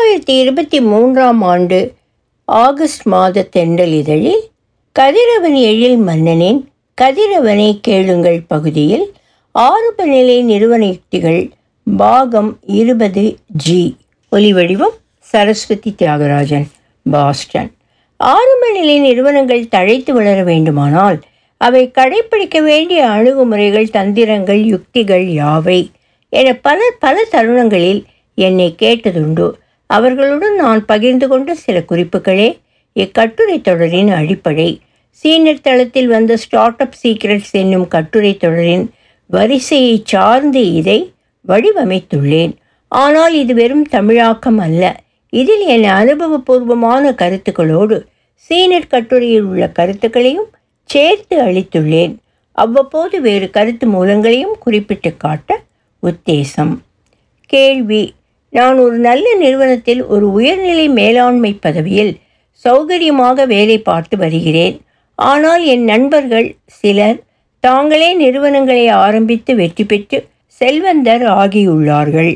இரண்டாயிரத்தி இருபத்தி மூன்றாம் ஆண்டு ஆகஸ்ட் மாத தென்றல் இதழில் கதிரவன் எழில் மன்னனின் கதிரவனை கேளுங்கள் பகுதியில் ஆரம்ப நிலை நிறுவன யுக்திகள் பாகம் இருபது ஜி ஒலிவடிவம் சரஸ்வதி தியாகராஜன் பாஸ்டன் ஆரம்ப நிலை நிறுவனங்கள் தழைத்து வளர வேண்டுமானால் அவை கடைப்பிடிக்க வேண்டிய அணுகுமுறைகள் தந்திரங்கள் யுக்திகள் யாவை என பலர் பல தருணங்களில் என்னை கேட்டதுண்டு அவர்களுடன் நான் பகிர்ந்து கொண்ட சில குறிப்புகளே இக்கட்டுரை தொடரின் அடிப்படை சீனியர் தளத்தில் வந்த ஸ்டார்ட் அப் சீக்ரெட்ஸ் என்னும் கட்டுரை தொடரின் வரிசையை சார்ந்து இதை வடிவமைத்துள்ளேன் ஆனால் இது வெறும் தமிழாக்கம் அல்ல இதில் என் அனுபவபூர்வமான கருத்துக்களோடு சீனியர் கட்டுரையில் உள்ள கருத்துக்களையும் சேர்த்து அளித்துள்ளேன் அவ்வப்போது வேறு கருத்து மூலங்களையும் குறிப்பிட்டு காட்ட உத்தேசம் கேள்வி நான் ஒரு நல்ல நிறுவனத்தில் ஒரு உயர்நிலை மேலாண்மை பதவியில் சௌகரியமாக வேலை பார்த்து வருகிறேன் ஆனால் என் நண்பர்கள் சிலர் தாங்களே நிறுவனங்களை ஆரம்பித்து வெற்றி பெற்று செல்வந்தர் ஆகியுள்ளார்கள்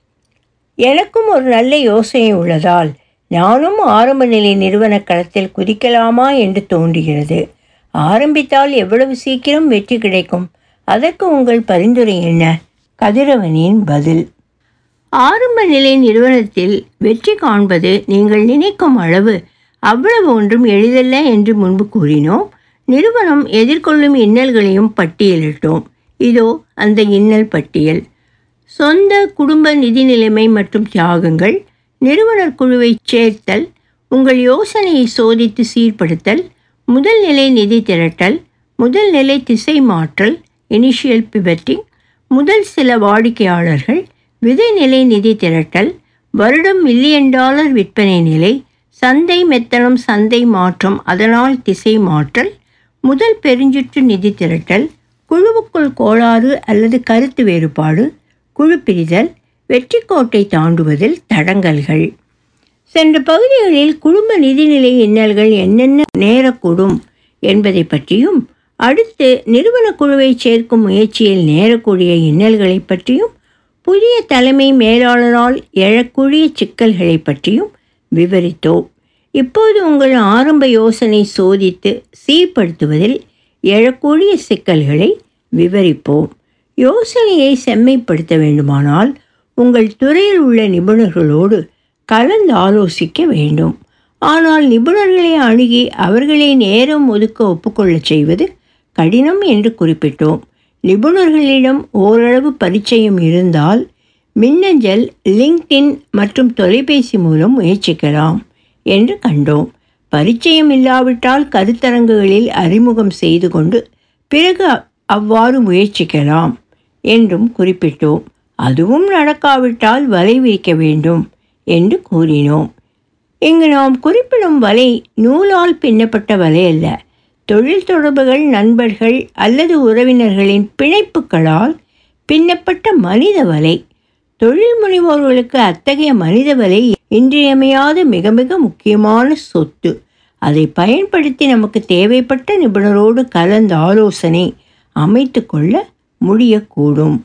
எனக்கும் ஒரு நல்ல யோசனை உள்ளதால் நானும் ஆரம்ப நிலை நிறுவன களத்தில் குதிக்கலாமா என்று தோன்றுகிறது ஆரம்பித்தால் எவ்வளவு சீக்கிரம் வெற்றி கிடைக்கும் அதற்கு உங்கள் பரிந்துரை என்ன கதிரவனின் பதில் ஆரம்ப நிலை நிறுவனத்தில் வெற்றி காண்பது நீங்கள் நினைக்கும் அளவு அவ்வளவு ஒன்றும் எளிதல்ல என்று முன்பு கூறினோம் நிறுவனம் எதிர்கொள்ளும் இன்னல்களையும் பட்டியலிட்டோம் இதோ அந்த இன்னல் பட்டியல் சொந்த குடும்ப நிதி நிலைமை மற்றும் தியாகங்கள் நிறுவனர் குழுவை சேர்த்தல் உங்கள் யோசனையை சோதித்து சீர்படுத்தல் முதல் நிலை நிதி திரட்டல் முதல் நிலை திசை மாற்றல் இனிஷியல் பிவட்டிங் முதல் சில வாடிக்கையாளர்கள் விதை நிலை நிதி திரட்டல் வருடம் மில்லியன் டாலர் விற்பனை நிலை சந்தை மெத்தனம் சந்தை மாற்றம் அதனால் திசை மாற்றல் முதல் பெருஞ்சுற்று நிதி திரட்டல் குழுவுக்குள் கோளாறு அல்லது கருத்து வேறுபாடு குழு பிரிதல் வெற்றி கோட்டை தாண்டுவதில் தடங்கல்கள் சென்ற பகுதிகளில் குடும்ப நிதிநிலை இன்னல்கள் என்னென்ன நேரக்கூடும் என்பதை பற்றியும் அடுத்து நிறுவன குழுவை சேர்க்கும் முயற்சியில் நேரக்கூடிய இன்னல்களை பற்றியும் புதிய தலைமை மேலாளரால் எழக்கூடிய சிக்கல்களை பற்றியும் விவரித்தோம் இப்போது உங்கள் ஆரம்ப யோசனை சோதித்து சீர்படுத்துவதில் எழக்கூடிய சிக்கல்களை விவரிப்போம் யோசனையை செம்மைப்படுத்த வேண்டுமானால் உங்கள் துறையில் உள்ள நிபுணர்களோடு கலந்து ஆலோசிக்க வேண்டும் ஆனால் நிபுணர்களை அணுகி அவர்களை நேரம் ஒதுக்க ஒப்புக்கொள்ளச் செய்வது கடினம் என்று குறிப்பிட்டோம் நிபுணர்களிடம் ஓரளவு பரிச்சயம் இருந்தால் மின்னஞ்சல் லிங்க்டின் மற்றும் தொலைபேசி மூலம் முயற்சிக்கலாம் என்று கண்டோம் பரிச்சயம் இல்லாவிட்டால் கருத்தரங்குகளில் அறிமுகம் செய்து கொண்டு பிறகு அவ்வாறு முயற்சிக்கலாம் என்றும் குறிப்பிட்டோம் அதுவும் நடக்காவிட்டால் வலை விரிக்க வேண்டும் என்று கூறினோம் இங்கு நாம் குறிப்பிடும் வலை நூலால் பின்னப்பட்ட வலை அல்ல தொழில் தொடர்புகள் நண்பர்கள் அல்லது உறவினர்களின் பிணைப்புகளால் பின்னப்பட்ட மனித வலை தொழில் முனைவோர்களுக்கு அத்தகைய மனித வலை இன்றியமையாத மிக மிக முக்கியமான சொத்து அதை பயன்படுத்தி நமக்கு தேவைப்பட்ட நிபுணரோடு கலந்து ஆலோசனை அமைத்து கொள்ள முடியக்கூடும்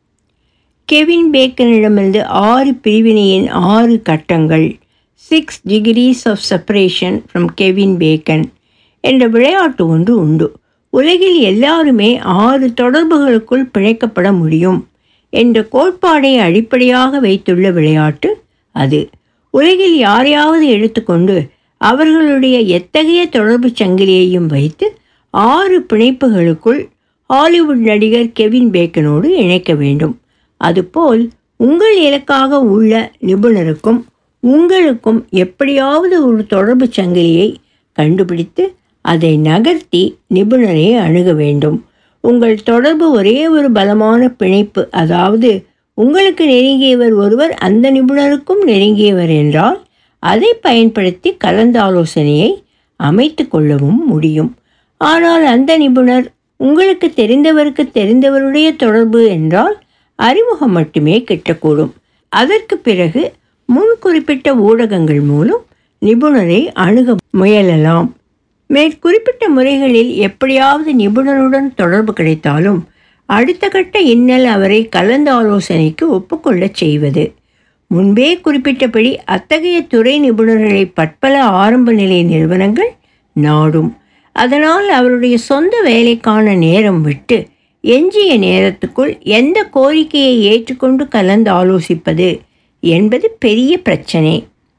கெவின் பேக்கனிடமிருந்து ஆறு பிரிவினையின் ஆறு கட்டங்கள் six degrees of separation from Kevin Bacon என்ற விளையாட்டு ஒன்று உண்டு உலகில் எல்லாருமே ஆறு தொடர்புகளுக்குள் பிழைக்கப்பட முடியும் என்ற கோட்பாடை அடிப்படையாக வைத்துள்ள விளையாட்டு அது உலகில் யாரையாவது எடுத்துக்கொண்டு அவர்களுடைய எத்தகைய தொடர்பு சங்கிலியையும் வைத்து ஆறு பிணைப்புகளுக்குள் ஹாலிவுட் நடிகர் கெவின் பேக்கனோடு இணைக்க வேண்டும் அதுபோல் உங்கள் இலக்காக உள்ள நிபுணருக்கும் உங்களுக்கும் எப்படியாவது ஒரு தொடர்பு சங்கிலியை கண்டுபிடித்து அதை நகர்த்தி நிபுணரை அணுக வேண்டும் உங்கள் தொடர்பு ஒரே ஒரு பலமான பிணைப்பு அதாவது உங்களுக்கு நெருங்கியவர் ஒருவர் அந்த நிபுணருக்கும் நெருங்கியவர் என்றால் அதை பயன்படுத்தி கலந்தாலோசனையை அமைத்து கொள்ளவும் முடியும் ஆனால் அந்த நிபுணர் உங்களுக்கு தெரிந்தவருக்கு தெரிந்தவருடைய தொடர்பு என்றால் அறிமுகம் மட்டுமே கிட்டக்கூடும் அதற்கு பிறகு முன் குறிப்பிட்ட ஊடகங்கள் மூலம் நிபுணரை அணுக முயலலாம் மேற்குறிப்பிட்ட முறைகளில் எப்படியாவது நிபுணருடன் தொடர்பு கிடைத்தாலும் அடுத்த கட்ட இன்னல் அவரை கலந்தாலோசனைக்கு ஒப்புக்கொள்ளச் செய்வது முன்பே குறிப்பிட்டபடி அத்தகைய துறை நிபுணர்களை பற்பல ஆரம்ப நிலை நிறுவனங்கள் நாடும் அதனால் அவருடைய சொந்த வேலைக்கான நேரம் விட்டு எஞ்சிய நேரத்துக்குள் எந்த கோரிக்கையை ஏற்றுக்கொண்டு கலந்து ஆலோசிப்பது என்பது பெரிய பிரச்சனை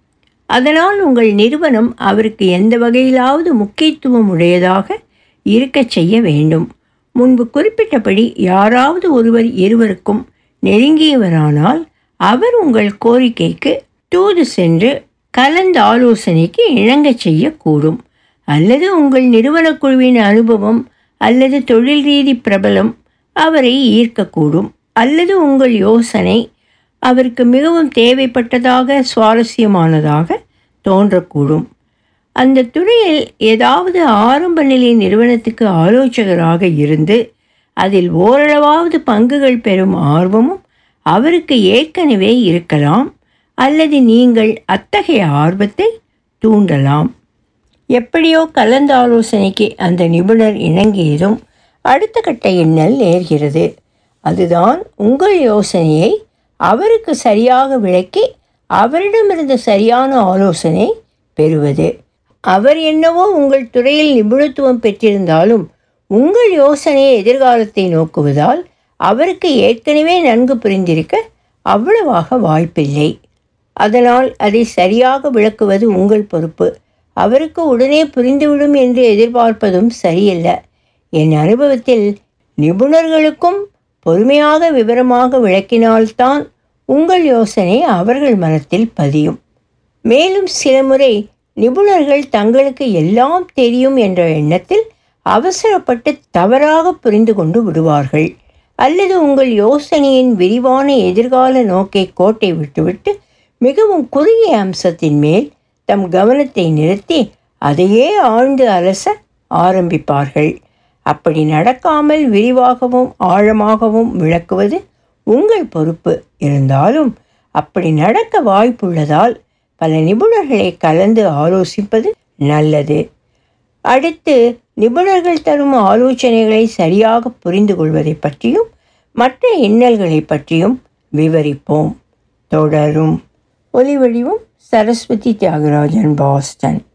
அதனால் உங்கள் நிறுவனம் அவருக்கு எந்த வகையிலாவது முக்கியத்துவம் உடையதாக இருக்கச் செய்ய வேண்டும் முன்பு குறிப்பிட்டபடி யாராவது ஒருவர் இருவருக்கும் நெருங்கியவரானால் அவர் உங்கள் கோரிக்கைக்கு தூது சென்று கலந்து ஆலோசனைக்கு இணங்கச் செய்யக்கூடும் அல்லது உங்கள் நிறுவனக் குழுவின் அனுபவம் அல்லது தொழில் ரீதி பிரபலம் அவரை ஈர்க்கக்கூடும் அல்லது உங்கள் யோசனை அவருக்கு மிகவும் தேவைப்பட்டதாக சுவாரஸ்யமானதாக தோன்றக்கூடும் அந்த துறையில் ஏதாவது ஆரம்ப நிலை நிறுவனத்துக்கு ஆலோசகராக இருந்து அதில் ஓரளவாவது பங்குகள் பெறும் ஆர்வமும் அவருக்கு ஏற்கனவே இருக்கலாம் அல்லது நீங்கள் அத்தகைய ஆர்வத்தை தூண்டலாம் எப்படியோ கலந்து ஆலோசனைக்கு அந்த நிபுணர் இணங்கியதும் அடுத்த கட்ட எண்ணல் நேர்கிறது அதுதான் உங்கள் யோசனையை அவருக்கு சரியாக விளக்கி அவரிடமிருந்து சரியான ஆலோசனை பெறுவது அவர் என்னவோ உங்கள் துறையில் நிபுணத்துவம் பெற்றிருந்தாலும் உங்கள் யோசனை எதிர்காலத்தை நோக்குவதால் அவருக்கு ஏற்கனவே நன்கு புரிந்திருக்க அவ்வளவாக வாய்ப்பில்லை அதனால் அதை சரியாக விளக்குவது உங்கள் பொறுப்பு அவருக்கு உடனே புரிந்துவிடும் என்று எதிர்பார்ப்பதும் சரியல்ல என் அனுபவத்தில் நிபுணர்களுக்கும் பொறுமையாக விவரமாக விளக்கினால்தான் உங்கள் யோசனை அவர்கள் மனத்தில் பதியும் மேலும் சில முறை நிபுணர்கள் தங்களுக்கு எல்லாம் தெரியும் என்ற எண்ணத்தில் அவசரப்பட்டு தவறாக புரிந்து கொண்டு விடுவார்கள் அல்லது உங்கள் யோசனையின் விரிவான எதிர்கால நோக்கை கோட்டை விட்டுவிட்டு மிகவும் குறுகிய அம்சத்தின் மேல் தம் கவனத்தை நிறுத்தி அதையே ஆழ்ந்து அலச ஆரம்பிப்பார்கள் அப்படி நடக்காமல் விரிவாகவும் ஆழமாகவும் விளக்குவது உங்கள் பொறுப்பு இருந்தாலும் அப்படி நடக்க வாய்ப்புள்ளதால் பல நிபுணர்களை கலந்து ஆலோசிப்பது நல்லது அடுத்து நிபுணர்கள் தரும் ஆலோசனைகளை சரியாக புரிந்து கொள்வதை பற்றியும் மற்ற இன்னல்களை பற்றியும் விவரிப்போம் தொடரும் ஒலிவடிவும் சரஸ்வதி தியாகராஜன் பாஸ்டன்